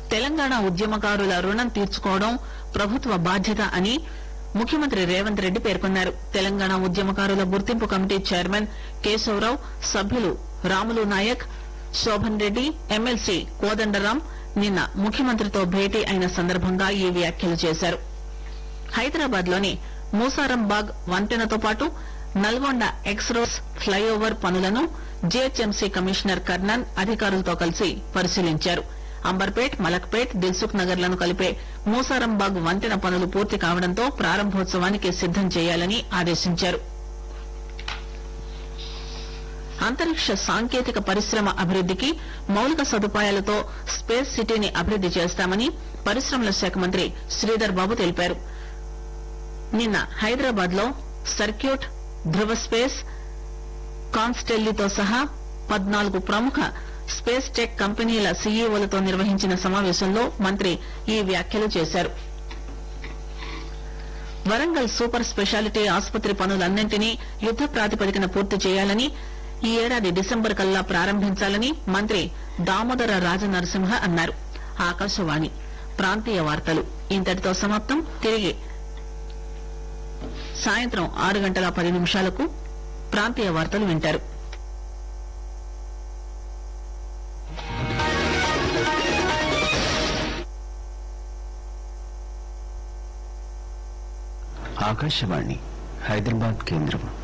తెలంగాణ ఉద్యమకారుల రుణం తీర్చుకోవడం ప్రభుత్వ బాధ్యత అని ముఖ్యమంత్రి రేవంత్ రెడ్డి పేర్కొన్నారు తెలంగాణ ఉద్యమకారుల గుర్తింపు కమిటీ చైర్మన్ కేశవరావు సభ్యులు రాములు నాయక్ శోభన్ రెడ్డి ఎమ్మెల్సీ కోదండరాం నిన్న ముఖ్యమంత్రితో భేటీ అయిన సందర్భంగా ఈ వ్యాఖ్యలు చేశారు హైదరాబాద్ లోని మూసారంబాగ్ వంతెనతో పాటు నల్గొండ ఎక్స్రోస్ ఫ్లైఓవర్ పనులను జీహెచ్ఎంసీ కమిషనర్ కర్ణన్ అధికారులతో కలిసి పరిశీలించారు అంబర్పేట్ మలక్పేట్ దిల్సుఖ్ నగర్ లను కలిపే మూసారంబాగ్ వంతెన పనులు పూర్తి కావడంతో ప్రారంభోత్సవానికి సిద్దం చేయాలని ఆదేశించారు అంతరిక్ష సాంకేతిక పరిశ్రమ అభివృద్దికి మౌలిక సదుపాయాలతో స్పేస్ సిటీని అభివృద్ది చేస్తామని పరిశ్రమల శాఖ మంత్రి శ్రీధర్ బాబు తెలిపారు నిన్న హైదరాబాద్ లో సర్క్యూట్ ధృవ స్పేస్ కాన్స్టెల్లీతో సహా పద్నాలుగు ప్రముఖ స్పేస్ టెక్ కంపెనీల సీఈఓలతో నిర్వహించిన సమావేశంలో మంత్రి ఈ వ్యాఖ్యలు చేశారు వరంగల్ సూపర్ స్పెషాలిటీ ఆసుపత్రి పనులన్నింటినీ యుద్ద ప్రాతిపదికన పూర్తి చేయాలని ఈ ఏడాది డిసెంబర్ కల్లా ప్రారంభించాలని మంత్రి దామోదర రాజనరసింహ అన్నారు ఆకాశవాణి ప్రాంతీయ వార్తలు ఇంతటితో సమాప్తం తిరిగి సాయంత్రం ఆరు గంటల పది నిమిషాలకు ప్రాంతీయ వార్తలు వింటారు ఆకాశవాణి హైదరాబాద్ కేంద్రం